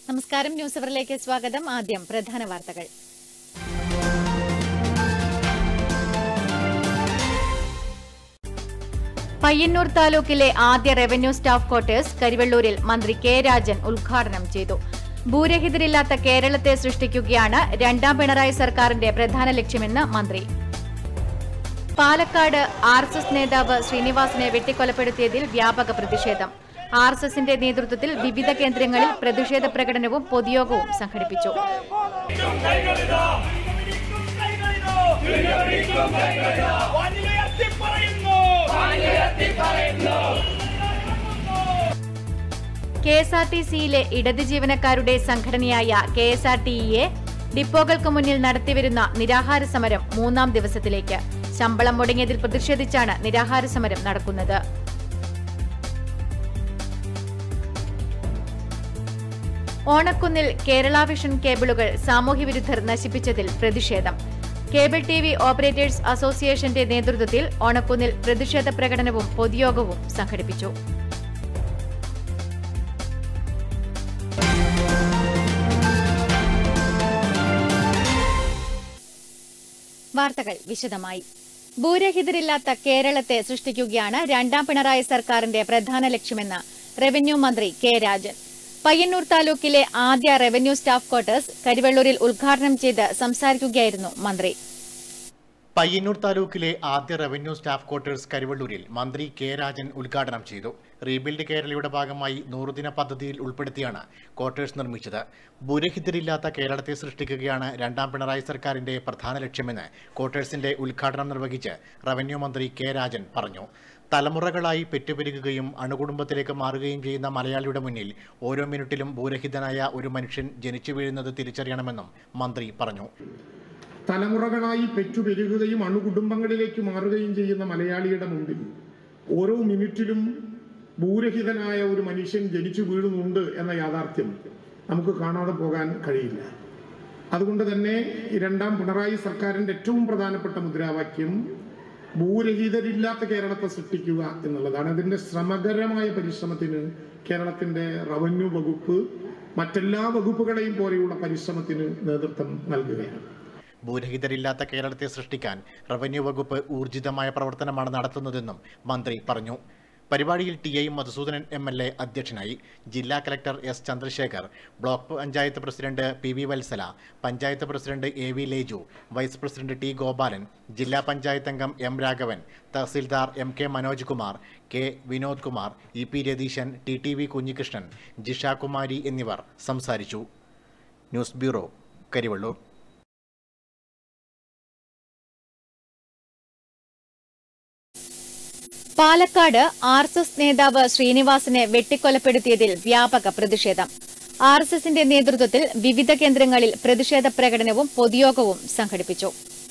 നമസ്കാരം ന്യൂസ് അവറിലേക്ക് സ്വാഗതം ആദ്യം പ്രധാന വാർത്തകൾ പയ്യന്നൂർ താലൂക്കിലെ ആദ്യ റവന്യൂ സ്റ്റാഫ് ക്വാർട്ടേഴ്സ് കരിവെള്ളൂരിൽ മന്ത്രി കെ രാജൻ ഉദ്ഘാടനം ചെയ്തു ഭൂരഹിതരില്ലാത്ത കേരളത്തെ സൃഷ്ടിക്കുകയാണ് രണ്ടാം പിണറായി സർക്കാരിന്റെ പ്രധാന ലക്ഷ്യമെന്ന് മന്ത്രി പാലക്കാട് ആർ എസ് എസ് നേതാവ് ശ്രീനിവാസിനെ വെട്ടിക്കൊലപ്പെടുത്തിയതിൽ വ്യാപക പ്രതിഷേധം ആർ എസ് എസിന്റെ നേതൃത്വത്തിൽ വിവിധ കേന്ദ്രങ്ങളിൽ പ്രതിഷേധ പ്രകടനവും പൊതുയോഗവും സംഘടിപ്പിച്ചു കെ എസ് ആർ ടി സിയിലെ ഇടത് ജീവനക്കാരുടെ സംഘടനയായ കെ എസ് ആർ ടി ഇയെ ഡിപ്പോകൾക്ക് മുന്നിൽ നടത്തിവരുന്ന നിരാഹാര സമരം മൂന്നാം ദിവസത്തിലേക്ക് ശമ്പളം മുടങ്ങിയതിൽ പ്രതിഷേധിച്ചാണ് നിരാഹാര സമരം നടക്കുന്നത് ഓണക്കുന്നിൽ കേരള വിഷൻ കേബിളുകൾ സാമൂഹ്യവിരുദ്ധർ നശിപ്പിച്ചതിൽ പ്രതിഷേധം കേബിൾ ടി വി ഓപ്പറേറ്റേഴ്സ് അസോസിയേഷന്റെ നേതൃത്വത്തിൽ ഓണക്കുന്നിൽ പ്രതിഷേധ പ്രകടനവും പൊതുയോഗവും സംഘടിപ്പിച്ചു വാർത്തകൾ വിശദമായി ഭൂരഹിതരില്ലാത്ത കേരളത്തെ സൃഷ്ടിക്കുകയാണ് രണ്ടാം പിണറായി സർക്കാരിന്റെ പ്രധാന ലക്ഷ്യമെന്ന് റവന്യൂ മന്ത്രി കെ രാജൻ പയ്യന്നൂർ താലൂക്കിലെ ആദ്യ റവന്യൂ സ്റ്റാഫ് ക്വാർട്ടേഴ്സ് കരിവെള്ളൂരിൽ ഉദ്ഘാടനം ചെയ്ത് സംസാരിക്കുകയായിരുന്നു മന്ത്രി പയ്യന്നൂർ താലൂക്കിലെ ആദ്യ റവന്യൂ സ്റ്റാഫ് ക്വാർട്ടേഴ്സ് കരിവള്ളൂരിൽ മന്ത്രി കെ രാജൻ ഉദ്ഘാടനം ചെയ്തു റീബിൽഡ് കേരളയുടെ ഭാഗമായി നൂറുദിന പദ്ധതിയിൽ ഉൾപ്പെടുത്തിയാണ് ക്വാർട്ടേഴ്സ് നിർമ്മിച്ചത് ഭൂരഹിതരില്ലാത്ത കേരളത്തെ സൃഷ്ടിക്കുകയാണ് രണ്ടാം പിണറായി സർക്കാരിന്റെ പ്രധാന ലക്ഷ്യമെന്ന് ക്വാർട്ടേഴ്സിന്റെ ഉദ്ഘാടനം നിർവഹിച്ച് റവന്യൂ മന്ത്രി കെ രാജൻ പറഞ്ഞു തലമുറകളായി പെറ്റുപെരുകുകയും അണുകുടുംബത്തിലേക്ക് മാറുകയും ചെയ്യുന്ന മലയാളിയുടെ മുന്നിൽ ഓരോ മിനിറ്റിലും ഭൂരഹിതനായ ഒരു മനുഷ്യൻ ജനിച്ചു വീഴുന്നത് തിരിച്ചറിയണമെന്നും മന്ത്രി പറഞ്ഞു തലമുറകളായി പെറ്റുപെരുകുകയും അണുകുടുംബങ്ങളിലേക്ക് മാറുകയും ചെയ്യുന്ന മലയാളിയുടെ മുമ്പിൽ ഓരോ മിനിറ്റിലും ഭൂരഹിതനായ ഒരു മനുഷ്യൻ ജനിച്ചു വീഴുന്നുണ്ട് എന്ന യാഥാർത്ഥ്യം നമുക്ക് കാണാതെ പോകാൻ കഴിയില്ല അതുകൊണ്ട് തന്നെ ഈ രണ്ടാം പിണറായി സർക്കാരിന്റെ ഏറ്റവും പ്രധാനപ്പെട്ട മുദ്രാവാക്യം ഭൂരഹിതരില്ലാത്ത കേരളത്തെ സൃഷ്ടിക്കുക എന്നുള്ളതാണ് അതിന്റെ ശ്രമകരമായ പരിശ്രമത്തിന് കേരളത്തിന്റെ റവന്യൂ വകുപ്പ് മറ്റെല്ലാ വകുപ്പുകളെയും പോലെയുള്ള പരിശ്രമത്തിന് നേതൃത്വം നൽകുകയാണ് ഭൂരഹിതരില്ലാത്ത കേരളത്തെ സൃഷ്ടിക്കാൻ റവന്യൂ വകുപ്പ് ഊർജിതമായ പ്രവർത്തനമാണ് നടത്തുന്നതെന്നും മന്ത്രി പറഞ്ഞു പരിപാടിയിൽ T I Madhusoodanan M L A അധ്യക്ഷനായി ജില്ലാ collector S Chandrasekhar block panchayat president P V Vatsala panchayat president A V Leju vice president T Gopalan ജില്ലാ പഞ്ചായത്ത് അംഗം M Raghavan tahsildar M K Manoj Kumar K Vinod Kumar E P Ratheesan T T V Kunhikrishnan Jisha Kumari എന്നിവർ സംസാരിച്ചു news bureau Karivellur Palakkad R S S നേതാവ് ശ്രീനിവാസിനെ വെട്ടിക്കൊലപ്പെടുത്തിയതിൽ വ്യാപക പ്രതിഷേധം ആർ എസ് എസിന്റെ നേതൃത്വത്തിൽ വിവിധ കേന്ദ്രങ്ങളിൽ പ്രതിഷേധ പ്രകടനവും പൊതുയോഗവും സംഘടിപ്പിച്ചു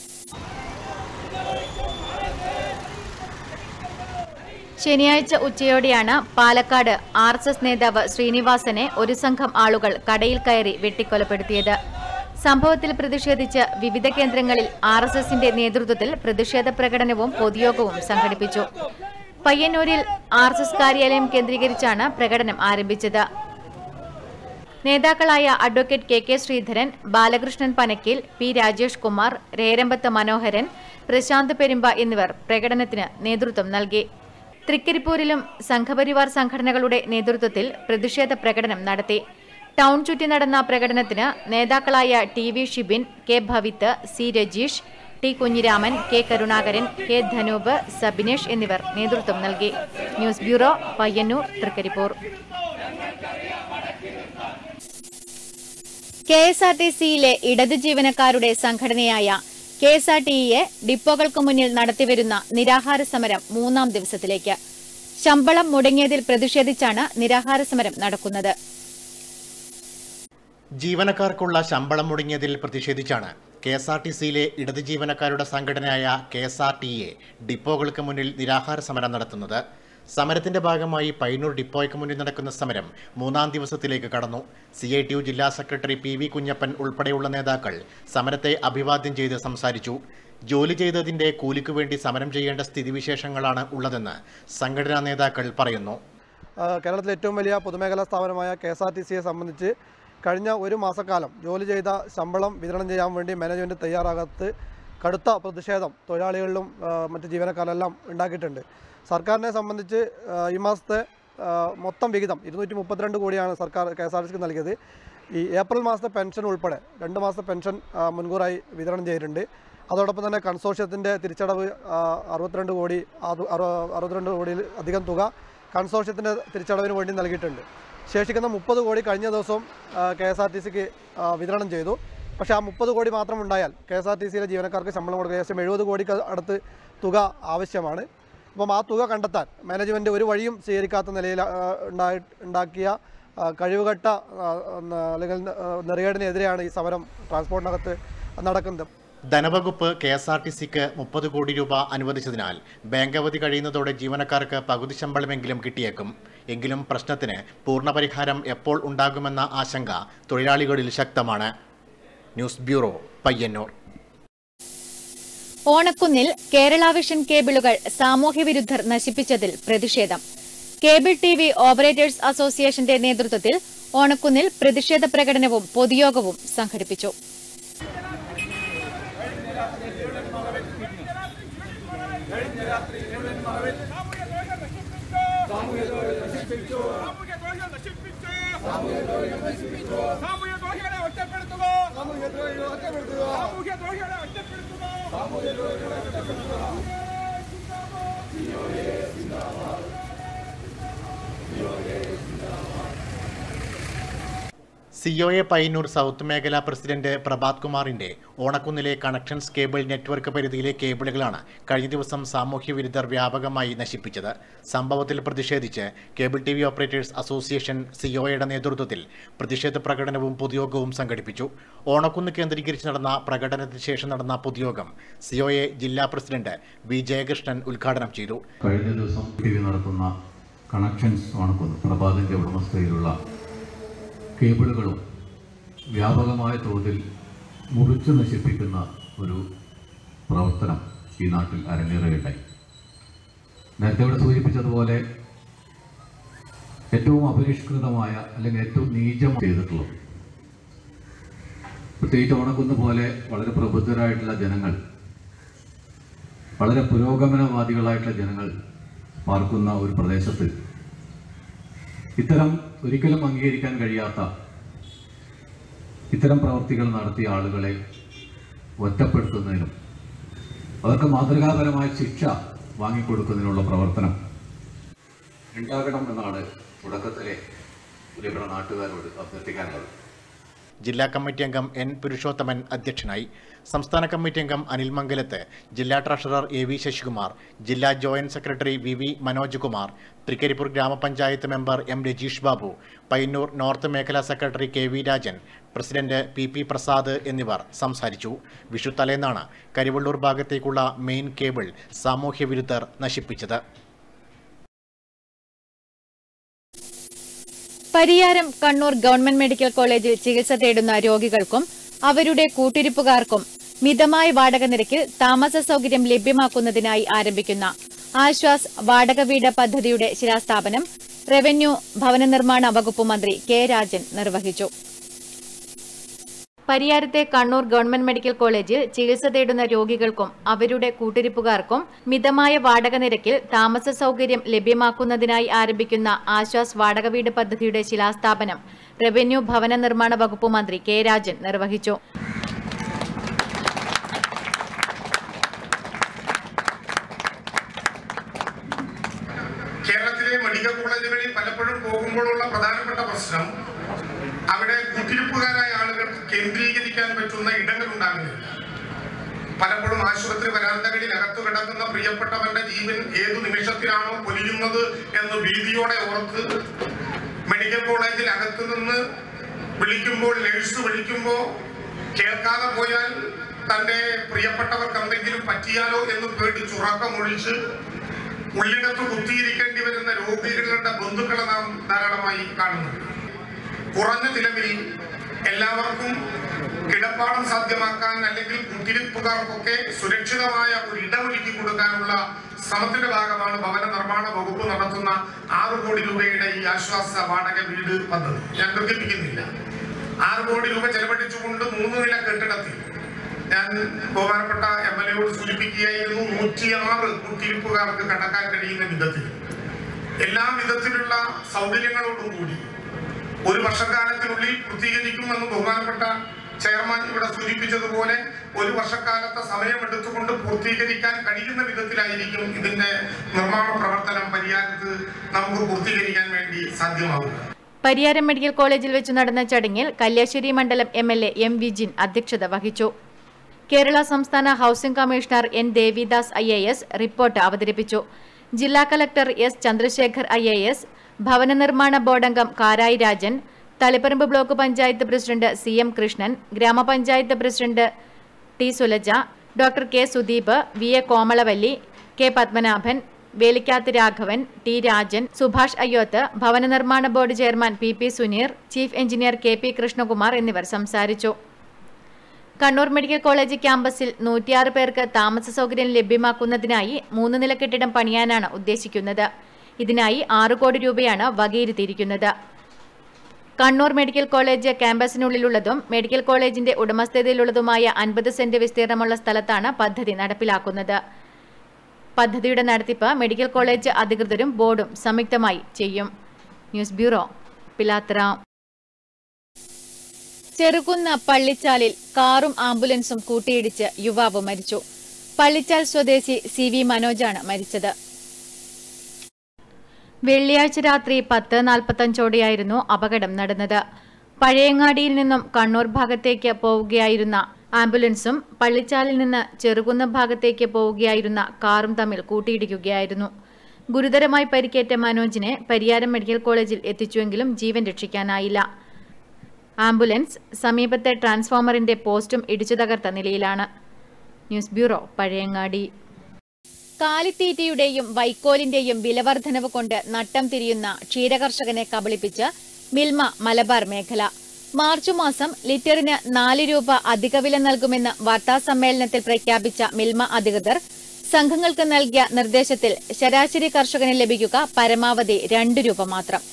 ശനിയാഴ്ച ഉച്ചയോടെയാണ് പാലക്കാട് ആർ എസ് എസ് നേതാവ് ശ്രീനിവാസനെ ഒരു സംഘം ആളുകൾ കടയിൽ കയറി വെട്ടിക്കൊലപ്പെടുത്തിയത് സംഭവത്തിൽ പ്രതിഷേധിച്ച് വിവിധ കേന്ദ്രങ്ങളിൽ ആർ എസ് എസിന്റെ നേതൃത്വത്തിൽ പ്രതിഷേധ പ്രകടനവും പൊതുയോഗവും സംഘടിപ്പിച്ചു പയ്യന്നൂരിൽ ആർ എസ് എസ് കാര്യാലയം കേന്ദ്രീകരിച്ചാണ് പ്രകടനം ആരംഭിച്ചത് നേതാക്കളായ advocate K K Sreedharan Balakrishnan Panakkil P Rajesh Kumar Rerambath Manoharan Prasanth Perumba എന്നിവർ പ്രകടനത്തിന് നേതൃത്വം നൽകി തൃക്കരിപ്പൂരിലും സംഘപരിവാർ സംഘടനകളുടെ നേതൃത്വത്തിൽ പ്രതിഷേധ പ്രകടനം നടത്തി ടൗൺ ചുറ്റി നടന്ന പ്രകടനത്തിന് നേതാക്കളായ T V Shibin K Bhavith C Rajeesh T Kunhiraman K Karunakaran K Dhanoop Sabinesh എന്നിവർ നേതൃത്വം നൽകി news bureau Payyanur Trikaripur K S R T സിയിലെ ഇടത് ജീവനക്കാരുടെ സംഘടനയായ കെ എസ് ആർ ടി ഇയെ ഡിപ്പോകൾക്ക് മുന്നിൽ നടത്തിവരുന്ന നിരാഹാര സമരം മൂന്നാം ദിവസത്തിലേക്ക് ശമ്പളം മുടങ്ങിയതിൽ പ്രതിഷേധിച്ചാണ് നിരാഹാര സമരം നടക്കുന്നത് ജീവനക്കാർക്കുള്ള ശമ്പളം മുടങ്ങിയതിൽ പ്രതിഷേധിച്ചാണ് കെ എസ് ആർ ടി സിയിലെ ഇടത് ജീവനക്കാരുടെ സംഘടനയായ K S R T E ഡിപ്പോകൾക്ക് മുന്നിൽ നിരാഹാര സമരം നടത്തുന്നത് സമരത്തിന്റെ ഭാഗമായി പയ്യന്നൂർ ഡിപ്പോയ്ക്ക് മുന്നിൽ നടക്കുന്ന സമരം മൂന്നാം ദിവസത്തിലേക്ക് കടന്നു സി ഐ ടി യു ജില്ലാ സെക്രട്ടറി പി വി കുഞ്ഞപ്പൻ ഉൾപ്പെടെയുള്ള നേതാക്കൾ സമരത്തെ അഭിവാദ്യം ചെയ്ത് സംസാരിച്ചു ജോലി ചെയ്തതിന്റെ കൂലിക്കു വേണ്ടി സമരം ചെയ്യേണ്ട സ്ഥിതിവിശേഷങ്ങളാണ് ഉള്ളതെന്ന് സംഘടനാ നേതാക്കൾ പറയുന്നു ആ, കേരളത്തിലെ ഏറ്റവും വലിയ പൊതുമേഖലാ സ്ഥാപനമായ കെ എസ് ആർ ടി സിയെ സംബന്ധിച്ച് കഴിഞ്ഞ ഒരു മാസക്കാലം ജോലി ചെയ്ത ശമ്പളം വിതരണം ചെയ്യാൻ വേണ്ടി മാനേജ്മെൻറ്റ് തയ്യാറാകാത്ത കടുത്ത പ്രതിഷേധം തൊഴിലാളികളിലും ആ, മറ്റ് ജീവനക്കാരെല്ലാം ഉണ്ടാക്കിയിട്ടുണ്ട് സർക്കാരിനെ സംബന്ധിച്ച് ആ, ഈ മാസത്തെ ആ, മൊത്തം വിഹിതം ഇരുന്നൂറ്റി മുപ്പത്തിരണ്ട് കോടിയാണ് സർക്കാർ കെ എസ് ആർ ടി സിക്ക് നൽകിയത് ഈ ഏപ്രിൽ മാസത്തെ പെൻഷൻ ഉൾപ്പെടെ രണ്ട് മാസത്തെ പെൻഷൻ ആ, മുൻകൂറായി വിതരണം ചെയ്തിട്ടുണ്ട് അതോടൊപ്പം തന്നെ കൺസോർഷ്യത്തിൻ്റെ തിരിച്ചടവ് ആ, അറുപത്തിരണ്ട് കോടി അത് അറു- അറുപത്തിരണ്ട് കോടിയിൽ അധികം തുക കൺസോർഷ്യത്തിൻ്റെ തിരിച്ചടവിന് വേണ്ടി നൽകിയിട്ടുണ്ട് ശേഷിക്കുന്ന മുപ്പത് കോടി കഴിഞ്ഞ ദിവസം കെ എസ് ആർ ടി സിക്ക് വിതരണം ചെയ്തു പക്ഷേ ആ മുപ്പത് കോടി മാത്രം ഉണ്ടായാൽ കെ എസ് ആർ ടി സിയിലെ ജീവനക്കാർക്ക് ശമ്പളം കൊടുക്കുക ഏകദേശം എഴുപത് കോടിക്ക് അടുത്ത് തുക ആവശ്യമാണ് അപ്പം ആ തുക കണ്ടെത്താൻ മാനേജ്മെൻറ്റ് ഒരു വഴിയും സ്വീകരിക്കാത്ത നിലയിൽ ആ, ഉണ്ടായി ഉണ്ടാക്കിയ ആ, കഴിവുകെട്ട ആ, ന- അല്ലെങ്കിൽ ആ, നെറികേടിനെതിരെയാണ് ഈ സമരം ട്രാൻസ്പോർട്ടിനകത്ത് നടക്കുന്നത് ധനവകുപ്പ് കെ എസ് ആർ ടി സിക്ക് മുപ്പത് കോടി രൂപ അനുവദിച്ചതിനാൽ ബാങ്ക് അവധി കഴിയുന്നതോടെ ജീവനക്കാർക്ക് പകുതി ശമ്പളമെങ്കിലും കിട്ടിയേക്കും എങ്കിലും പ്രശ്നത്തിന് പൂർണ്ണപരിഹാരം എപ്പോൾ ഉണ്ടാകുമെന്ന ആശങ്ക തൊഴിലാളികളിൽ ശക്തമാണ് ന്യൂസ് ബ്യൂറോ പയ്യന്നൂർ ഓണക്കുന്നിൽ കേരള വിഷൻ കേബിളുകൾ സാമൂഹ്യവിരുദ്ധർ നശിപ്പിച്ചതിൽ പ്രതിഷേധം കേബിൾ ടി വി ഓപ്പറേറ്റേഴ്സ് അസോസിയേഷന്റെ നേതൃത്വത്തിൽ ഓണക്കുന്നിൽ പ്രതിഷേധ പ്രകടനവും പൊതുയോഗവും സംഘടിപ്പിച്ചു സാമൂഹ്യ ദ്രോഹികളെ ഒറ്റപ്പെടുത്തുക സാമൂഹ്യ ദ്രോഹികളെ ഒറ്റപ്പെടുത്തുക സാമൂഹ്യ ദ്രോഹികളെ ഒറ്റപ്പെടുത്തുക സിഒഎ പയ്യന്നൂർ സൗത്ത് മേഖലാ പ്രസിഡന്റ് പ്രഭാത് കുമാറിന്റെ ഓണക്കുന്നിലെ കണക്ഷൻസ് കേബിൾ നെറ്റ്വർക്ക് പരിധിയിലെ കേബിളുകളാണ് കഴിഞ്ഞ ദിവസം സാമൂഹ്യ വിരുദ്ധർ വ്യാപകമായി നശിപ്പിച്ചത് സംഭവത്തിൽ പ്രതിഷേധിച്ച് cable T V operators association സിഒയുടെ നേതൃത്വത്തിൽ പ്രതിഷേധ പ്രകടനവും പൊതുയോഗവും സംഘടിപ്പിച്ചു ഓണക്കുന്ന് കേന്ദ്രീകരിച്ച് നടന്ന പ്രകടനത്തിന് ശേഷം നടന്ന പൊതുയോഗം സിഒഎ ജില്ലാ പ്രസിഡന്റ് വി ജയകൃഷ്ണൻ ഉദ്ഘാടനം ചെയ്തു കഴിഞ്ഞ ദിവസം ടി വി നടത്തുന്ന കണക്ഷൻസ് ഓണക്കുന്ന് പ്രഭാതിൻ്റെ ഉടമസ്ഥയിലുള്ള കേബിളുകളും വ്യാപകമായ തോതിൽ മുറിച്ചു നശിപ്പിക്കുന്ന ഒരു പ്രവർത്തനം ഈ നാട്ടിൽ അരങ്ങേറുകയുണ്ടായി നേരത്തെ ഇവിടെ സൂചിപ്പിച്ചതുപോലെ ഏറ്റവും അപരിഷ്കൃതമായ അല്ലെങ്കിൽ ഏറ്റവും നീചം ചെയ്തിട്ടുള്ളത് പ്രത്യേകിച്ച് ഓണക്കുന്ന് പോലെ വളരെ പ്രബുദ്ധരായിട്ടുള്ള ജനങ്ങൾ വളരെ പുരോഗമനവാദികളായിട്ടുള്ള ജനങ്ങൾ പാർക്കുന്ന ഒരു പ്രദേശത്ത് ഇത്തരം ഒരിക്കലും അംഗീകരിക്കാൻ കഴിയാത്ത ഇത്തരം പ്രവർത്തികൾ നടത്തിയ ആളുകളെ ഒറ്റപ്പെടുത്തുന്നതിനും അവർക്ക് മാതൃകാപരമായ ശിക്ഷ വാങ്ങിക്കൊടുക്കുന്നതിനുള്ള പ്രവർത്തനം ഉണ്ടാകണം എന്നാണ് തുടക്കത്തിലെ പ്രിയപ്പെട്ട നാട്ടുകാരോട് അഭ്യർത്ഥിക്കാനുള്ളത് ജില്ലാ കമ്മിറ്റി അംഗം എൻ പുരുഷോത്തമൻ അധ്യക്ഷനായി സംസ്ഥാന കമ്മിറ്റി അംഗം അനിൽ മംഗലത്ത് ജില്ലാ ട്രഷറർ എ വി ശശികുമാർ ജില്ലാ joint secretary V V Manoj Kumar Trikaripur ഗ്രാമപഞ്ചായത്ത് member M Rajeesh Babu Payyanur north മേഖലാ secretary K V Rajan president P P Prasad എന്നിവർ സംസാരിച്ചു വിഷു തലേന്നാണ് കരിവള്ളൂർ ഭാഗത്തേക്കുള്ള മെയിൻ കേബിൾ സാമൂഹ്യ വിരുദ്ധർ നശിപ്പിച്ചത് പരിയാരം കണ്ണൂർ ഗവൺമെന്റ് മെഡിക്കൽ കോളേജിൽ ചികിത്സ തേടുന്ന രോഗികൾക്കും അവരുടെ കൂട്ടിരിപ്പുകാർക്കും മിതമായ വാടക നിരക്കിൽ താമസ സൌകര്യം ലഭ്യമാക്കുന്നതിനായി ആരംഭിക്കുന്ന ആശ്വാസ് വാടക വീട് പദ്ധതിയുടെ ശിലാസ്ഥാപനം റവന്യൂ ഭവന നിർമ്മാണ വകുപ്പ് മന്ത്രി കെ രാജൻ നിർവഹിച്ചു പരിയാരത്തെ കണ്ണൂർ ഗവൺമെന്റ് മെഡിക്കൽ കോളേജിൽ ചികിത്സ തേടുന്ന രോഗികൾക്കും അവരുടെ കൂട്ടിരിപ്പുകാർക്കും മിതമായ വാടക നിരക്കിൽ താമസ സൌകര്യം ലഭ്യമാക്കുന്നതിനായി ആരംഭിക്കുന്ന ആശ്വാസ് വാടക വീട് പദ്ധതിയുടെ ശിലാസ്ഥാപനം റവന്യൂ ഭവന നിർമ്മാണ വകുപ്പ് മന്ത്രി കെ രാജൻ നിർവഹിച്ചു കേരളത്തിലെ മെഡിക്കൽ കോളേജുകളിൽ പലപ്പോഴും പോകുമ്പോഴുള്ള പ്രധാനപ്പെട്ട പ്രശ്നം അവിടെ കുത്തിരിപ്പുകാരായ ആളുകൾക്ക് കേന്ദ്രീകരിക്കാൻ പറ്റുന്ന ഇടങ്ങൾ ഉണ്ടാകുന്നില്ല പലപ്പോഴും ആശുപത്രി വരാന്തകളിൽ അകത്തു കിടക്കുന്ന പ്രിയപ്പെട്ടവന്റെ ജീവൻ ഏതു നിമിഷത്തിലാണോ പൊലിയുന്നത് എന്ന് ഭീതിയോടെ ഓർത്ത് മെഡിക്കൽ കോളേജിൽ അകത്തു നിന്ന് വിളിക്കുമ്പോൾ നഴ്സ് വിളിക്കുമ്പോൾ കേൾക്കാതെ പോയാൽ തന്റെ പ്രിയപ്പെട്ടവർക്ക് എന്തെങ്കിലും പറ്റിയാലോ എന്ന് പേടിച്ചുറക്കമൊഴിച്ച് ഉള്ളിടത്ത് കുത്തിയിരിക്കേണ്ടി വരുന്ന രോഗികളുടെ ബന്ധുക്കളെ നാം ധാരാളമായി കാണുന്നു കുറഞ്ഞ ചിലവിൽ എല്ലാവർക്കും കിടപ്പാടം സാധ്യമാക്കാൻ അല്ലെങ്കിൽ കുത്തിരിപ്പുകാർക്കൊക്കെ സുരക്ഷിതമായ ഒരു ഇടമൊരുക്കി കൊടുക്കാനുള്ള ശ്രമത്തിന്റെ ഭാഗമാണ് ഭവന നിർമ്മാണ വകുപ്പ് നടത്തുന്ന ആറ് കോടി രൂപയുടെ ഈ ആശ്വാസ വാടക വീട് പദ്ധതി ഞാൻ ദീർഘിപ്പിക്കുന്നില്ല ആറ് കോടി രൂപ ചെലവഴിച്ചുകൊണ്ട് മൂന്ന് നില കെട്ടിടത്തിൽ ഞാൻ ബഹുമാനപ്പെട്ട എം എൽ എയോട് സൂചിപ്പിക്കുകയായിരുന്നു നൂറ്റിയാറ് കുത്തിരിപ്പുകാർക്ക് കടക്കാൻ കഴിയുന്ന വിധത്തിൽ എല്ലാ വിധത്തിലുള്ള സൗകര്യങ്ങളോടും കൂടി ഒരു വർഷക്കാലത്തിനുള്ളിൽ പൂർത്തീകരിക്കുമെന്ന് ബഹുമാനപ്പെട്ട ചെയർമാൻ ഇവിടെ സൂചിപ്പിച്ചതുപോലെ ഒരു വർഷക്കാലത്തെ സമയമെടുത്തുകൊണ്ട് പൂർത്തീകരിക്കാൻ കഴിയുന്ന വിധത്തിലായിരിക്കും ഇതിന്റെ നിർമ്മാണ പ്രവർത്തനം പരിഹാരത്ത് നമുക്ക് പൂർത്തീകരിക്കാൻ വേണ്ടി സാധ്യമാവുക പരിയാരം മെഡിക്കൽ കോളേജിൽ വെച്ച് നടന്ന ചടങ്ങിൽ കല്യാശ്ശേരി മണ്ഡലം M L A M Vijin അധ്യക്ഷത വഹിച്ചു കേരള സംസ്ഥാന housing commissioner N Devidas I A S report അവതരിപ്പിച്ചു ജില്ലാ collector S Chandrasekhar I A S ഭവന നിർമ്മാണ ബോർഡംഗം Karayi Rajan Taliparamba block panchayat president C M Krishnan ഗ്രാമപഞ്ചായത്ത് president T Sulaja doctor K Sudeep V A Komalavalli K Padmanabhan Velikkath Raghavan T Rajan Subhash Ayyoth ഭവന നിർമ്മാണ board chairman P P Suneer chief engineer K P Krishnakumar എന്നിവർ സംസാരിച്ചു കണ്ണൂർ മെഡിക്കൽ കോളേജ് ക്യാമ്പസിൽ നൂറ്റിയാറ് പേർക്ക് താമസ സൗകര്യം ലഭ്യമാക്കുന്നതിനായി മൂന്ന് നില കെട്ടിടം പണിയാനാണ് ഉദ്ദേശിക്കുന്നത് ഇതിനായി ആറ് കോടി രൂപയാണ് വകയിരുത്തിയിരിക്കുന്നത് കണ്ണൂർ മെഡിക്കൽ കോളേജ് ക്യാമ്പസിനുള്ളിലുള്ളതും മെഡിക്കൽ കോളേജിന്റെ ഉടമസ്ഥതയിലുള്ളതുമായ അൻപത് സെന്റ് വിസ്തീർണമുള്ള സ്ഥലത്താണ് പദ്ധതി നടപ്പിലാക്കുന്നത് പദ്ധതിയുടെ നടത്തിപ്പ് മെഡിക്കൽ കോളേജ് അധികൃതരും ബോർഡും സംയുക്തമായി ചെയ്യും ന്യൂസ് ബ്യൂറോ പിലാത്തറ ചെറുകുന്ന പള്ളിച്ചാലിൽ കാറും ആംബുലൻസും കൂട്ടിയിടിച്ച് യുവാവ് മരിച്ചു പള്ളിച്ചാൽ സ്വദേശി സി വി മനോജാണ് മരിച്ചത് വെള്ളിയാഴ്ച രാത്രി പത്ത് നാൽപ്പത്തഞ്ചോടെയായിരുന്നു അപകടം നടന്നത് പഴയങ്ങാടിയിൽ നിന്നും കണ്ണൂർ ഭാഗത്തേക്ക് പോവുകയായിരുന്ന ആംബുലൻസും പള്ളിച്ചാലിൽ നിന്ന് ചെറുകുന്ന ഭാഗത്തേക്ക് പോവുകയായിരുന്ന കാറും തമ്മിൽ കൂട്ടിയിടിക്കുകയായിരുന്നു ഗുരുതരമായി പരിക്കേറ്റ മനോജിനെ പരിയാരം മെഡിക്കൽ കോളേജിൽ എത്തിച്ചുവെങ്കിലും ജീവൻ രക്ഷിക്കാനായില്ല ആംബുലൻസ് സമീപത്തെ ട്രാൻസ്ഫോമറിന്റെ പോസ്റ്റും ഇടിച്ചു തകർത്ത നിലയിലാണ് ന്യൂസ് ബ്യൂറോ പഴയങ്ങാടി കാലിത്തീറ്റയുടെയും വൈക്കോലിന്റെയും വിലവർദ്ധനവ് കൊണ്ട് നട്ടം തിരിയുന്ന ക്ഷീരകർഷകനെ കബളിപ്പിച്ച് മിൽമ മലബാർ മേഖല മാർച്ച് മാസം ലിറ്ററിന് നാല് രൂപ അധിക വില നൽകുമെന്ന് വാർത്താസമ്മേളനത്തിൽ പ്രഖ്യാപിച്ച മിൽമ അധികൃതർ സംഘങ്ങൾക്ക് നൽകിയ നിർദ്ദേശത്തിൽ ശരാശരി കർഷകന് ലഭിക്കുക പരമാവധി രണ്ട് രൂപ മാത്രം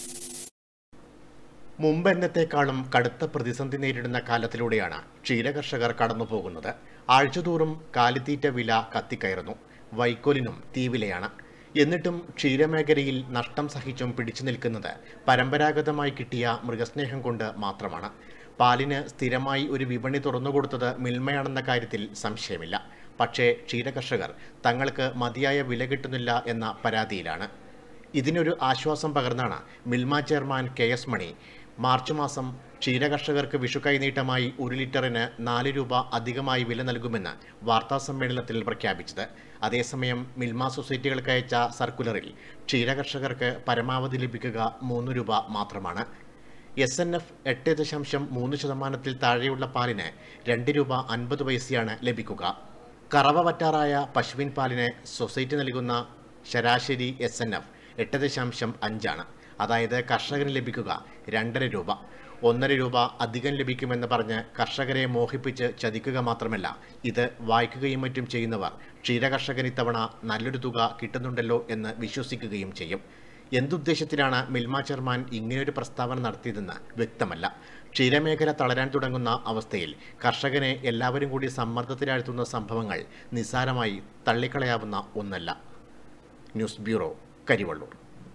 മുമ്പെന്നത്തെക്കാളും കടുത്ത പ്രതിസന്ധി നേരിടുന്ന കാലത്തിലൂടെയാണ് ക്ഷീരകർഷകർ കടന്നുപോകുന്നത് ആഴ്ചതോറും കാലിത്തീറ്റ വില കത്തിക്കയറുന്നു വൈക്കോലിനും തീവിലയാണ് എന്നിട്ടും ക്ഷീരമേഖലയിൽ നഷ്ടം സഹിച്ചും പിടിച്ചു നിൽക്കുന്നത് പരമ്പരാഗതമായി കിട്ടിയ മൃഗസ്നേഹം കൊണ്ട് മാത്രമാണ് പാലിന് സ്ഥിരമായി ഒരു വിപണി തുറന്നുകൊടുത്തത് മിൽമയാണെന്ന കാര്യത്തിൽ സംശയമില്ല പക്ഷേ ക്ഷീരകർഷകർ തങ്ങൾക്ക് മതിയായ വില കിട്ടുന്നില്ല എന്ന പരാതിയിലാണ് ഇതിനൊരു ആശ്വാസം പകർന്നാണ് Milma chairman K S Mani March മാസം ക്ഷീരകർഷകർക്ക് വിഷു കൈനീട്ടമായി ഒരു ലിറ്ററിന് നാല് രൂപ അധികമായി വില നൽകുമെന്ന് വാർത്താസമ്മേളനത്തിൽ പ്രഖ്യാപിച്ചത് അതേസമയം മിൽമ സൊസൈറ്റികൾക്ക് അയച്ച സർക്കുലറിൽ ക്ഷീരകർഷകർക്ക് പരമാവധി ലഭിക്കുക മൂന്ന് രൂപ മാത്രമാണ് എസ് എൻ എഫ് എട്ട് ദശാംശം മൂന്ന് ശതമാനത്തിൽ താഴെയുള്ള പാലിന് രണ്ട് രൂപ അൻപത് പൈസയാണ് ലഭിക്കുക കറവ പറ്റാറായ പശുവിൻ പാലിന് സൊസൈറ്റി നൽകുന്ന ശരാശരി എസ് എൻ എഫ് എട്ട് ദശാംശം അഞ്ചാണ് അതായത് കർഷകന് ലഭിക്കുക രണ്ടര രൂപ ഒന്നര രൂപ അധികം ലഭിക്കുമെന്ന് പറഞ്ഞ് കർഷകരെ മോഹിപ്പിച്ച് ചതിക്കുക മാത്രമല്ല ഇത് വായിക്കുകയും മറ്റും ചെയ്യുന്നവർ ക്ഷീരകർഷകന് ഇത്തവണ നല്ലൊരു തുക കിട്ടുന്നുണ്ടല്ലോ എന്ന് വിശ്വസിക്കുകയും ചെയ്യും എന്തുദ്ദേശത്തിലാണ് മിൽമ ചെയർമാൻ ഇങ്ങനെയൊരു പ്രസ്താവന നടത്തിയതെന്ന് വ്യക്തമല്ല ക്ഷീരമേഖല തളരാൻ തുടങ്ങുന്ന അവസ്ഥയിൽ കർഷകനെ എല്ലാവരും കൂടി സമ്മർദ്ദത്തിലാഴ്ത്തുന്ന സംഭവങ്ങൾ നിസ്സാരമായി തള്ളിക്കളയാവുന്ന ഒന്നല്ല ന്യൂസ് ബ്യൂറോ കരിവള്ളൂർ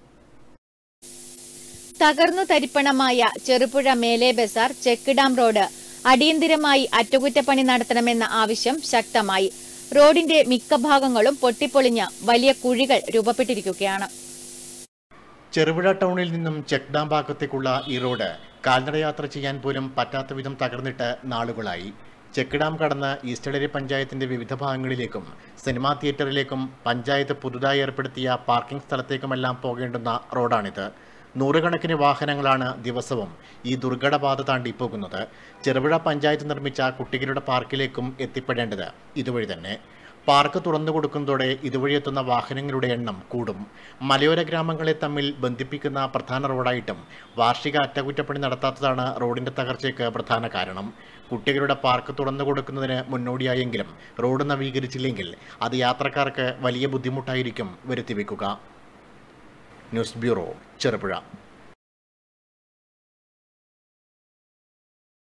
തകർന്നു തരിപ്പണമായ ചെറുപുഴ മേലെ ബസാർ ചെക്ക് ഡാം റോഡ് അടിയന്തിരമായി അറ്റകുറ്റപ്പണി നടത്തണമെന്ന ആവശ്യം ശക്തമായി റോഡിന്റെ മിക്ക ഭാഗങ്ങളും പൊട്ടിപ്പൊളിഞ്ഞ് വലിയ കുഴികൾ രൂപപ്പെട്ടിരിക്കുകയാണ് ചെറുപുഴ ടൗണിൽ നിന്നും ചെക്ക് ഡാം ഭാഗത്തേക്കുള്ള ഈ റോഡ് കാൽനടയാത്ര ചെയ്യാൻ പോലും പറ്റാത്ത വിധം തകർന്നിട്ട് നാളുകളായി ചെക്ക് ഡാം കടന്ന് ഈസ്റ്റഡരി പഞ്ചായത്തിന്റെ വിവിധ ഭാഗങ്ങളിലേക്കും സിനിമാ തിയേറ്ററിലേക്കും പഞ്ചായത്ത് പുതുതായി ഏർപ്പെടുത്തിയ പാർക്കിംഗ് സ്ഥലത്തേക്കുമെല്ലാം പോകേണ്ടുന്ന റോഡാണിത് നൂറുകണക്കിന് വാഹനങ്ങളാണ് ദിവസവും ഈ ദുർഘടപാത താണ്ടി പോകുന്നത് ചെറുപുഴ പഞ്ചായത്ത് നിർമ്മിച്ച കുട്ടികളുടെ പാർക്കിലേക്കും എത്തിപ്പെടേണ്ടത് ഇതുവഴി തന്നെ പാർക്ക് തുറന്നു കൊടുക്കുന്നതോടെ ഇതുവഴി എത്തുന്ന വാഹനങ്ങളുടെ എണ്ണം കൂടും മലയോര ഗ്രാമങ്ങളെ തമ്മിൽ ബന്ധിപ്പിക്കുന്ന പ്രധാന റോഡായിട്ടും വാർഷിക അറ്റകുറ്റപ്പണി നടത്താത്തതാണ് റോഡിന്റെ തകർച്ചയ്ക്ക് പ്രധാന കാരണം കുട്ടികളുടെ പാർക്ക് തുറന്നു കൊടുക്കുന്നതിന് മുന്നോടിയായെങ്കിലും റോഡ് നവീകരിച്ചില്ലെങ്കിൽ അത് യാത്രക്കാർക്ക് വലിയ ബുദ്ധിമുട്ടായിരിക്കും വരുത്തിവെക്കുക ന്യൂസ് ബ്യൂറോ ചെറുപുഴ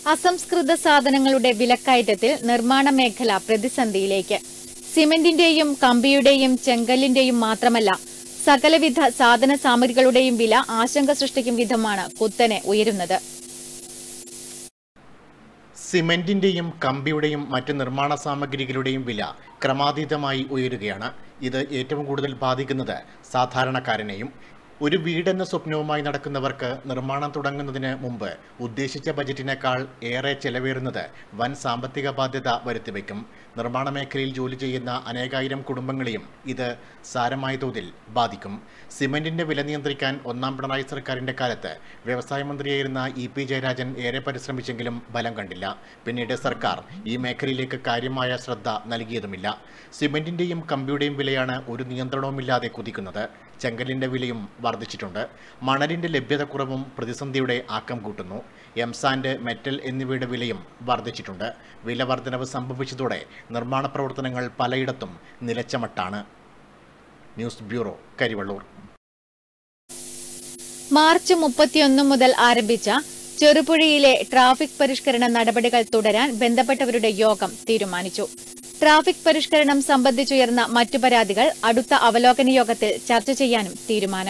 അസംസ്കൃത സാധനങ്ങളുടെ വിലക്കയറ്റത്തിൽ നിർമ്മാണ മേഖല പ്രതിസന്ധിയിലേക്ക് സിമന്റിന്റെയും കമ്പിയുടെയും ചെങ്കല്ലിന്റെയും മാത്രമല്ല സകലവിധ സാധന സാമഗ്രികളുടെയും വില ആശങ്ക സൃഷ്ടിക്കും വിധമാണ് കുത്തനെ ഉയരുന്നത് സിമന്റിന്റെയും കമ്പിയുടെയും മറ്റ് നിർമ്മാണ സാമഗ്രികളുടെയും വില ക്രമാതീതമായി ഉയരുകയാണ് ഇത് ഏറ്റവും കൂടുതൽ ബാധിക്കുന്നത് സാധാരണക്കാരനെയും ഒരു വീടെന്ന സ്വപ്നവുമായി നടക്കുന്നവർക്ക് നിർമ്മാണം തുടങ്ങുന്നതിന് മുമ്പ് ഉദ്ദേശിച്ച ബജറ്റിനേക്കാൾ ഏറെ ചെലവേറുന്നത് വൻ സാമ്പത്തിക ബാധ്യത വരുത്തിവെക്കും നിർമ്മാണ മേഖലയിൽ ജോലി ചെയ്യുന്ന അനേകായിരം കുടുംബങ്ങളെയും ഇത് സാരമായ തോതിൽ ബാധിക്കും സിമന്റിന്റെ വില നിയന്ത്രിക്കാൻ ഒന്നാം പിണറായി സർക്കാരിന്റെ കാലത്ത് വ്യവസായ മന്ത്രിയായിരുന്ന ഇ പി ജയരാജൻ ഏറെ പരിശ്രമിച്ചെങ്കിലും ഫലം കണ്ടില്ല പിന്നീട് സർക്കാർ ഈ മേഖലയിലേക്ക് കാര്യമായ ശ്രദ്ധ നൽകിയതുമില്ല സിമന്റിന്റെയും കമ്പിയുടെയും വിലയാണ് ഒരു നിയന്ത്രണവുമില്ലാതെ കുതിക്കുന്നത് ചെങ്കലിന്റെ വിലയും വർദ്ധിച്ചിട്ടുണ്ട് മണലിന്റെ ലഭ്യതക്കുറവും പ്രതിസന്ധിയുടെ ആക്കം കൂട്ടുന്നു എംസാൻഡ് മെറ്റൽ എന്നിവയുടെ വിലയും വർദ്ധിച്ചിട്ടുണ്ട് വില വർധനവ് സംഭവിച്ചതോടെ നിർമ്മാണ പ്രവർത്തനങ്ങൾ പലയിടത്തും നിലച്ച മട്ടാണ് ന്യൂസ് ബ്യൂറോ കരിവള്ളൂർ മാർച്ച് മുപ്പത്തിയൊന്ന് മുതൽ ആരംഭിച്ച ചെറുപുഴയിലെ ട്രാഫിക് പരിഷ്കരണ നടപടികൾ തുടരാൻ ബന്ധപ്പെട്ടവരുടെ യോഗം തീരുമാനിച്ചു ട്രാഫിക് പരിഷ്കരണം സംബന്ധിച്ചുയർന്ന മറ്റു പരാതികൾ അടുത്ത അവലോകന യോഗത്തിൽ ചർച്ച ചെയ്യാനും തീരുമാനം